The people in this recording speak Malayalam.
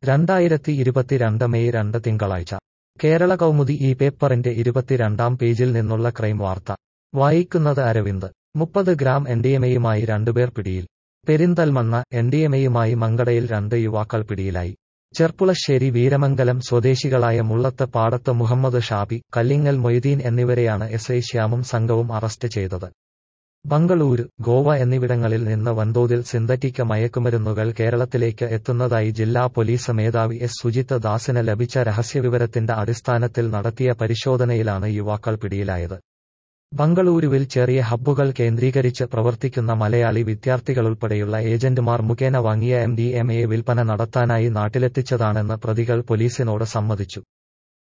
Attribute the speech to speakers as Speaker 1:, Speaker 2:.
Speaker 1: രണ്ടായിരത്തി ഇരുപത്തിരണ്ട് മെയ് രണ്ട് തിങ്കളാഴ്ച കേരള കൗമുദി ഈ പേപ്പറിന്റെ ഇരുപത്തിരണ്ടാം പേജിൽ നിന്നുള്ള ക്രൈം വാർത്ത വായിക്കുന്നത് അരവിന്ദ് മുപ്പത് ഗ്രാം എൻഡിഎമയുമായി രണ്ടുപേർ പിടിയിൽ പെരിന്തൽമണ്ണ എൻഡിഎമയുമായി മങ്കടയിൽ രണ്ട് യുവാക്കൾ പിടിയിലായി ചെർപ്പുളശ്ശേരി വീരമംഗലം സ്വദേശികളായ മുള്ളത്ത് പാടത്ത് മുഹമ്മദ് ഷാബി കല്ലിങ്ങൽ മൊയ്തീൻ എന്നിവരെയാണ് എസ് ഐ ശ്യാമും സംഘവും അറസ്റ്റ് ചെയ്തത് ബംഗളൂരു ഗോവ എന്നിവിടങ്ങളിൽ നിന്ന് വൻതോതിൽ സിന്തറ്റിക് മയക്കുമരുന്നുകൾ കേരളത്തിലേക്ക് എത്തുന്നതായി ജില്ലാ പോലീസ് മേധാവി എസ് സുജിത് ദാസിന് ലഭിച്ച രഹസ്യവിവരത്തിന്റെ അടിസ്ഥാനത്തിൽ നടത്തിയ പരിശോധനയിലാണ് യുവാക്കൾ പിടിയിലായത് ബംഗളൂരുവിൽ ചെറിയ ഹബ്ബുകൾ കേന്ദ്രീകരിച്ച് പ്രവർത്തിക്കുന്ന മലയാളി വിദ്യാർത്ഥികളുൾപ്പെടെയുള്ള ഏജന്റുമാർ മുഖേന വാങ്ങിയ എം ഡി എം എ വിൽപ്പന നടത്താനായി നാട്ടിലെത്തിച്ചതാണെന്ന് പ്രതികൾ പോലീസിനോട് സമ്മതിച്ചു